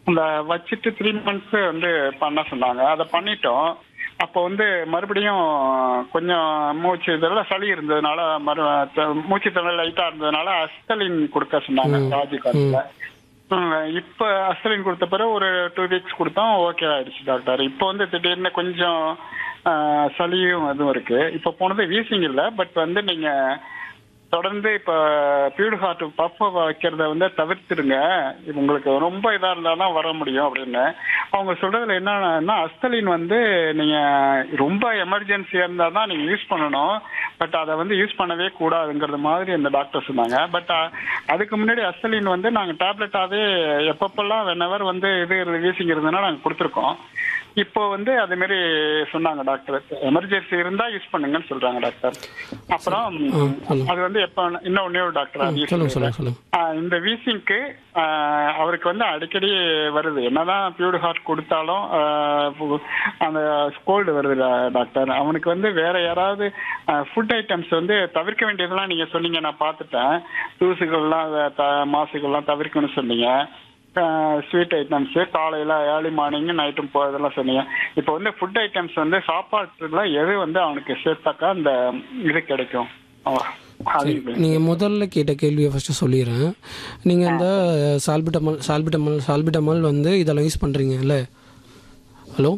அந்த வச்சுட்டு three months வந்து பண்ண சொன்னாங்க அதை பண்ணிட்டோம் அப்போ வந்து மறுபடியும் கொஞ்சம் மூச்சு இதெல்லாம் சளி இருந்ததுனால மறு த- மூச்சு திணறல் லைட்டா இருந்ததுனால அஸ்தலின் கொடுக்க சொன்னாங்க ராஜிகாட்ல இப்ப அஸ்தலின் கொடுத்த பிறகு ஒரு டூ வீக்ஸ் கொடுத்தோம் ஓகே ஆயிடுச்சு டாக்டர் இப்போ வந்து திடீர்னு கொஞ்சம் ஆஹ், சளியும் அதுவும் இருக்கு இப்போ போனது வீசிங் இல்லை பட் வந்து நீங்க தொடர்ந்து இப்ப பியூர் ஹார்ட் பஃப் வைக்கிறத வந்து தவிர்த்துடுங்க இது உங்களுக்கு ரொம்ப இதா இருந்தா தான் வர முடியும் அப்படின்னு அவங்க சொல்றதுல என்னன்னா அஸ்தலின் வந்து நீங்க ரொம்ப எமர்ஜென்சியா இருந்தா தான் நீங்க யூஸ் பண்ணணும் பட் அதை வந்து யூஸ் பண்ணவே கூடாதுங்கிறது மாதிரி அந்த டாக்டர் சொன்னாங்க பட் அதுக்கு முன்னாடி அஸ்தலின் வந்து நாங்க டேப்லெட்டாவே எப்பப்பெல்லாம் வெனவர் வந்து இது வீசிங் இருந்ததுன்னா நாங்க கொடுத்துருக்கோம் இப்போ வந்து அதே மாதிரி சொன்னாங்க டாக்டர் எமர்ஜென்சி இருந்தா யூஸ் பண்ணுங்கன்னு சொல்றாங்க டாக்டர் அப்புறம் சொல்லுங்க. அது வந்து எப்ப இன்னும் ஒன்னே ஒரு டாக்டர் அது use சொல்லுங்க பண்ணுங்க. சொல்லுங்க சொல்லுங்க ஆஹ் இந்த வீசிங்க்கு அவருக்கு வந்து அடிக்கடி வருது என்னதான் பியூர் ஹார்ட் கொடுத்தாலும் ஆஹ் பு- அந்த கோல்டு வருது டா- டாக்டர் அவனுக்கு வந்து வேற யாராவது ஃபுட் ஐட்டம்ஸ் வந்து தவிர்க்க வேண்டியதெல்லாம் நீங்க சொன்னீங்க நான் பார்த்துட்டேன் தூசுகள்லாம் த- த- மாசுகள்லாம் தவிர்க்கணும்னு சொன்னீங்க ஸ்வீட் ஐட்டம்ஸ் காலையில ஏர்லி மார்னிங் நைட்டும் இதெல்லாம் சொன்னீங்க இப்போ வந்து ஃபுட் ஐட்டம்ஸ் வந்து சாப்பாட்டுல எது வந்து அவனுக்கு சேர்த்தாக்கா அந்த இது கிடைக்கும் அவ- அது நீங்கள் முதல்ல கேட்ட கேள்வியை ஃபஸ்ட்டு சொல்லிடுறேன் நீங்கள் இந்த சால்பிட்டமல் சால்பிட்டமல் சால்பிட்டமல் வந்து இதெல்லாம் யூஸ் பண்ணுறீங்கல்ல ஹலோ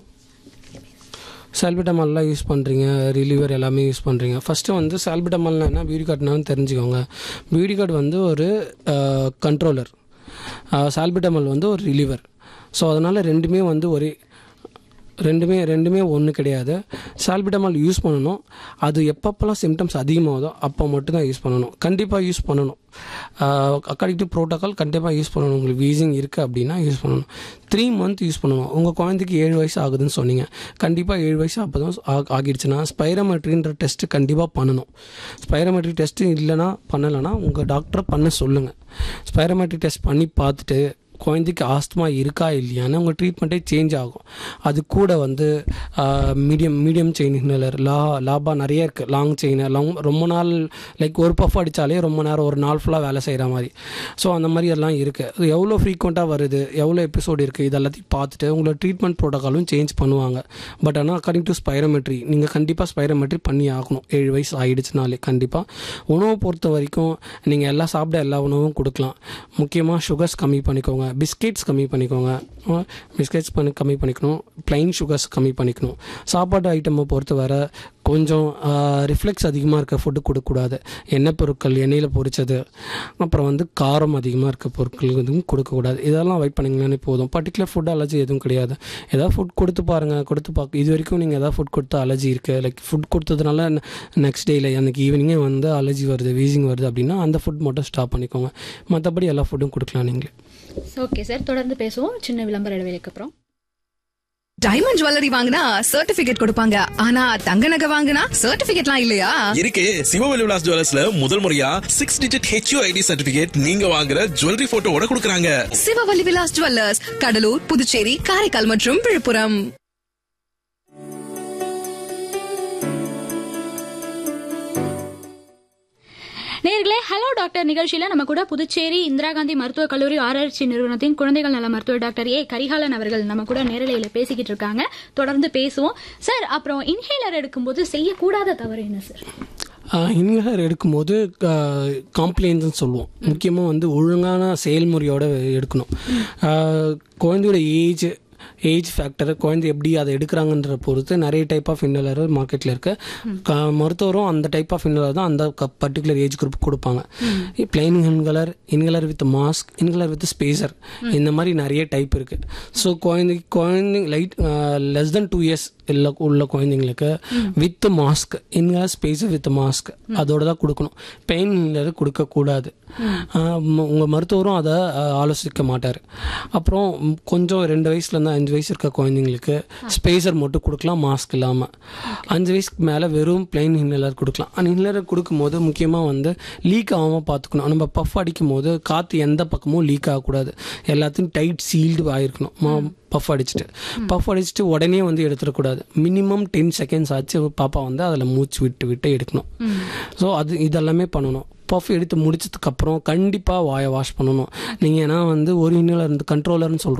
சால்பிட்டமால்லாம் யூஸ் பண்ணுறீங்க ரிலீவர் எல்லாமே யூஸ் பண்ணுறீங்க ஃபஸ்ட்டு வந்து சால்பிட்டமால்னா என்ன பியூட்டி கார்ட்னாலும் தெரிஞ்சுக்கோங்க பியூட்டி கார்டு வந்து ஒரு கண்ட்ரோலர் சால்பிட்டமல் வந்து ஒரு ரிலீவர் ஸோ அதனால் ரெண்டுமே வந்து ஒரே ரெண்டுமே ரெண்டுமே ஒன்று கிடையாது சால்பிட்டமால் யூஸ் பண்ணணும் அது எப்பப்பெல்லாம் சிம்டம்ஸ் அதிகமாகுதோ அப்போ மட்டும்தான் யூஸ் பண்ணணும் கண்டிப்பாக யூஸ் பண்ணணும் அக்கார்டிங் டு ப்ரோட்டோக்கால் கண்டிப்பாக யூஸ் பண்ணணும் உங்களுக்கு வீசிங் இருக்குது அப்படின்னா யூஸ் பண்ணணும் த்ரீ மந்த் யூஸ் பண்ணணும் உங்கள் குழந்தைக்கு ஏழு வயசு ஆகுதுன்னு சொன்னீங்க கண்டிப்பாக ஏழு வயசு அப்போ தான் ஆகிடுச்சுன்னா ஸ்பைரமெட்ரின்ற டெஸ்ட்டு கண்டிப்பாக பண்ணணும் ஸ்பைரமெட்ரி டெஸ்ட்டு இல்லைன்னா பண்ணலைன்னா உங்கள் டாக்டரை பண்ண சொல்லுங்கள் ஸ்பைரமெட்ரி டெஸ்ட் பண்ணி பார்த்துட்டு குழந்தைக்கு ஆஸ்துமா இருக்கா இல்லையான்னு உங்கள் ட்ரீட்மெண்ட்டே சேஞ்ச் ஆகும் அது கூட வந்து மீடியம் மீடியம் செயின் இன்ஹேலர் லா லாபா நிறைய இருக்குது லாங் செயின் லாங் ரொம்ப நாள் லைக் ஒரு பஃப் அடித்தாலே ரொம்ப நேரம் ஒரு நாள் ஃபுல்லாக வேலை செய்கிற மாதிரி ஸோ அந்த மாதிரி எல்லாம் இருக்குது அது எவ்வளோ ஃப்ரீக்வெண்ட்டாக வருது எவ்வளோ எபிசோடு இருக்குது இது எல்லாத்தையும் பார்த்துட்டு உங்களோட ட்ரீட்மெண்ட் ப்ரோட்டோக்காலும் சேஞ்ச் பண்ணுவாங்க பட் ஆனால் அக்கார்டிங் டு ஸ்பைரோமெட்ரி நீங்கள் கண்டிப்பாக ஸ்பைரோமெட்ரி பண்ணி ஆகணும் ஏழு வயசு ஆகிடுச்சுனாலே கண்டிப்பாக உணவை பொறுத்த வரைக்கும் நீங்கள் எல்லாம் சாப்பிட எல்லா உணவும் கொடுக்கலாம் முக்கியமாக சுகர்ஸ் கம்மி பண்ணிக்கோங்க பிஸ்கெட்ஸ் கம்மி பண்ணிக்கோங்க பிஸ்கெட்ஸ் பண்ணி கம்மி பண்ணிக்கணும் ப்ளைன் சுகர்ஸ் கம்மி பண்ணிக்கணும் சாப்பாடு ஐட்டமை பொறுத்த வர கொஞ்சம் ரிஃப்ளெக்ஸ் அதிகமாக இருக்க ஃபுட்டு கொடுக்கக்கூடாது எண்ணெய் பொருட்கள் எண்ணெயில் பொரிச்சது அப்புறம் வந்து காரம் அதிகமாக இருக்க பொருட்கள் எதுவும் கொடுக்கக்கூடாது இதெல்லாம் அவாய்ட் பண்ணிங்கனாலே போதும் பர்டிகுலர் ஃபுட் அலர்ஜி எதுவும் கிடையாது ஏதாவது ஃபுட் கொடுத்து பாருங்கள் கொடுத்து பார்க்க இது வரைக்கும் நீங்கள் ஏதாவது ஃபுட் கொடுத்து அலர்ஜி இருக்குது லைக் ஃபுட் கொடுத்ததுனால நெக்ஸ்ட் டேயில் அன்றைக்கி ஈவினிங்கே வந்து அலர்ஜி வருது வீசிங் வருது அப்படின்னா அந்த ஃபுட் மட்டும் ஸ்டாப் பண்ணிக்கோங்க மற்றபடி எல்லா ஃபுட்டும் கொடுக்கலாம் நீங்களே ஓகே சார் தொடர்ந்து பேசுவோம் சின்ன விளம்பர இடைவெளிக்கு அப்புறம் டைமண்ட் ஜுவல்லரி வாங்கினா சர்டிபிகேட் கொடுப்பாங்க ஆனா தங்க நகை வாங்கினா சர்டிபிகேட்லாம் இல்லையா இருக்கு சிவவெளி விலாஸ் ஜுவல்லர்ஸ்ல முதல் முறையா six digit HU ID certificate நீங்க வாங்குற ஜுவல்லரி போட்டோவோட கொடுக்குறாங்க சிவவல்லி விலாஸ் ஜுவல்லர்ஸ் கடலூர் புதுச்சேரி காரைக்கால் மற்றும் விழுப்புரம் நேர்களே ஹலோ டாக்டர் நிகழ்ச்சியில நம்ம கூட புதுச்சேரி இந்திரா காந்தி மருத்துவக் கல்லூரி ஆராய்ச்சி நிறுவனத்தின் குழந்தைகள் நல மருத்துவர் டாக்டர் ஏ கரிகாலன் அவர்கள் நம்ம கூட நேரலையில பேசிக்கிட்டு இருக்காங்க தொடர்ந்து பேசுவோம் சார் அப்புறம் இன்ஹேலர் எடுக்கும்போது செய்யக்கூடாத தவறு என்ன சார் இன்ஹேலர் எடுக்கும்போது காம்ப்ளைண்ட்னு சொல்லுவோம் முக்கியமாக வந்து ஒழுங்கான செயல்முறையோட எடுக்கணும் ஆஹ் குழந்தையோட ஏஜ் ஏஜ் ஃபேக்டர் குழந்தை எப்படி அதை எடுக்கிறாங்கன்ற பொறுத்து நிறைய டைப் ஆஃப் இன்னலர் மார்க்கெட்டில் இருக்கு க- மருத்துவரும் அந்த டைப் ஆஃப் இன்னலர் தான் அந்த பர்டிகுலர் ஏஜ் குரூப் கொடுப்பாங்க plain inhaler inhaler with mask inhaler with spacer இந்த மாதிரி நிறைய டைப் இருக்கு ஸோ குழந்தை குழந்தை light less than two years இல்லை உள்ள குழந்தைங்களுக்கு with mask inhaler spacer with mask அதோட தான் கொடுக்கணும் பெயின் இன்கலர் கொடுக்கக்கூடாது உங்கள் மருத்துவரும் அதை ஆஹ், ஆலோசிக்க மாட்டார் அப்புறம் ம், கொஞ்சம் ரெண்டு வயசுலேருந்து அஞ்சு வயசு இருக்க குழந்தைங்களுக்கு ஸ்பேசர் மட்டும் கொடுக்கலாம் மாஸ்க் இல்லாமல் அஞ்சு வயசுக்கு மேலே வெறும் பிளைன் இன்ஹேலர் கொடுக்கலாம் அந்த இன்ஹேலர் கொடுக்கும்போது முக்கியமாக வந்து லீக் ஆகாமல் பார்த்துக்கணும் நம்ம பஃப் அடிக்கும் போது காற்று எந்த பக்கமும் லீக் ஆகக்கூடாது எல்லாத்தையும் டைட் சீல்டு ஆகிருக்கணும் பஃப் அடிச்சுட்டு பஃப் அடிச்சுட்டு உடனே வந்து எடுத்துடக்கூடாது மினிமம் டென் செகண்ட்ஸ் ஆச்சு பாப்பா வந்து அதில் மூச்சு விட்டு விட்டு எடுக்கணும் ஸோ அது இதெல்லாமே பண்ணணும் பஃப் எடுத்து முடிச்சதுக்கப்புறம் கண்டிப்பாக வாயை வாஷ் பண்ணணும் நீங்கள் ஏன்னா வந்து ஒரு இன்னில் இருந்து கண்ட்ரோலர்னு சொல்கிறோம்